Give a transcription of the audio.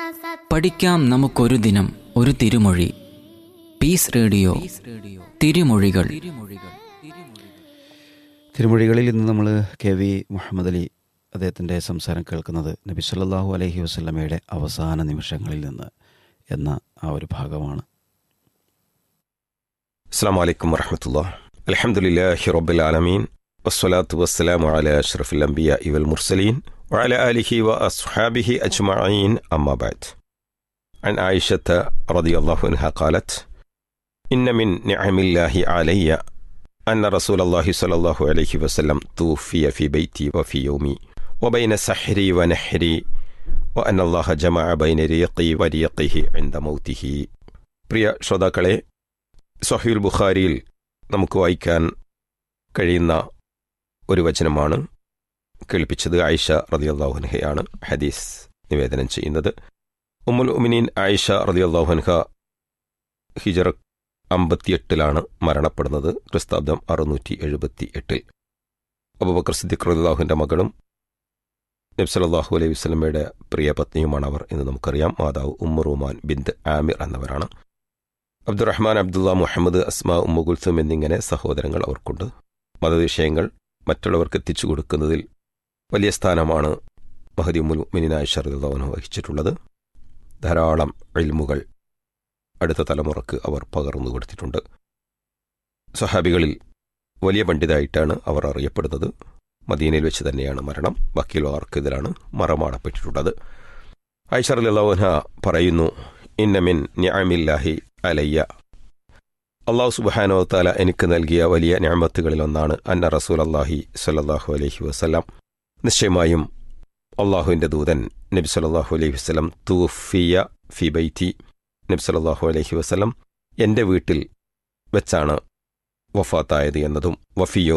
പഠിക്കാം നമുക്കൊരു ദിനം ഒരു തിരുമൊഴി പീസ് റേഡിയോ തിരുമൊഴികൾ തിരുമൊഴികളിൽ ഇന്ന് നമ്മൾ കെ വി മുഹമ്മദ് അലി അദ്ദേഹത്തിൻ്റെ സംസാരം കേൾക്കുന്നത് നബി സല്ലല്ലാഹു അലൈഹി വസല്ലമയുടെ അവസാന നിമിഷങ്ങളിൽ നിന്ന് എന്ന ആ ഒരു ഭാഗമാണ് അസ്സാം വലൈക്കും വറഹമത്തുള്ള അലഹമുല്ലാഹി റബ്ബിൽ ആലമീൻ വസ്സലാത്തു വസ്സലാമു അല അഷ്റഫുൽ അംബിയ ഇവൽ മുർസലീൻ وعلى آله وأصحابه أجمعين أما بعد عن عائشة رضي الله عنها قالت إن من نعم الله علي أن رسول الله صلى الله عليه وسلم توفي في بيتي وفي يومي وبين سحري ونحري وأن الله جمع بين ريقي وريقه عند موته പ്രിയ ശ്രോതാക്കളെ സഹീൽ ബുഖാരിയിൽ നമുക്ക് വായിക്കാൻ കഴിയുന്ന ഒരു വചനമാണ് കേൾപ്പിച്ചത് ആയിഷ റതിയല്ലാഹുൻഹയാണ് ഹദീസ് നിവേദനം ചെയ്യുന്നത് ഉമ്മുൽ ഉമിനീൻ ആയിഷ റതിയല്ലാഹുൻഹ ഹിജറ അമ്പത്തിയെട്ടിലാണ് മരണപ്പെടുന്നത് ക്രിസ്താബ്ദം അറുന്നൂറ്റി എഴുപത്തി എട്ടിൽ അബുബക്കർ സിദ്ദിഖ് റദിയാഹുവിൻ്റെ മകളും നബ്സലാഹു അലൈഹി വസ്ലമയുടെ പ്രിയ പത്നിയുമാണ് അവർ എന്ന് നമുക്കറിയാം മാതാവ് ഉമ്മറുമാൻ ബിന്ദ് ആമിർ എന്നവരാണ് അബ്ദുറഹ്മാൻ അബ്ദുള്ള മുഹമ്മദ് അസ്മ ഉമ്മ കുൽസും എന്നിങ്ങനെ സഹോദരങ്ങൾ അവർക്കുണ്ട് മതവിഷയങ്ങൾ മറ്റുള്ളവർക്ക് എത്തിച്ചു കൊടുക്കുന്നതിൽ വലിയ സ്ഥാനമാണ് മഹദി ഉമ്മുൽ മിനിനായ ഷർദാവന് വഹിച്ചിട്ടുള്ളത് ധാരാളം ഇൽമുകൾ അടുത്ത തലമുറക്ക് അവർ പകർന്നു കൊടുത്തിട്ടുണ്ട് സ്വഹാബികളിൽ വലിയ പണ്ഡിതായിട്ടാണ് അവർ അറിയപ്പെടുന്നത് മദീനയിൽ വെച്ച് തന്നെയാണ് മരണം ബാക്കിയുള്ളവർക്ക് ഇതിലാണ് മറമാടപ്പെട്ടിട്ടുള്ളത് ഐഷർ അല്ലാഹുന പറയുന്നു ഇന്നമിൻ ന്യാമില്ലാഹി അലയ്യ അള്ളാഹു സുബാനോ താല എനിക്ക് നൽകിയ വലിയ ഞാമത്തുകളിൽ ഒന്നാണ് അന്ന റസൂൽ അള്ളാഹി സല്ലാഹു അലഹി വസ്ലാം നിശ്ചയമായും അള്ളാഹുവിൻ്റെ ദൂതൻ നബി സല്ലാഹു അലൈഹി വസ്ലം തൂഫിയ ഫി ബൈറ്റി നബി സല്ലാഹു അലൈഹി വസ്ലം എൻ്റെ വീട്ടിൽ വെച്ചാണ് വഫാത്തായത് എന്നതും വഫിയോ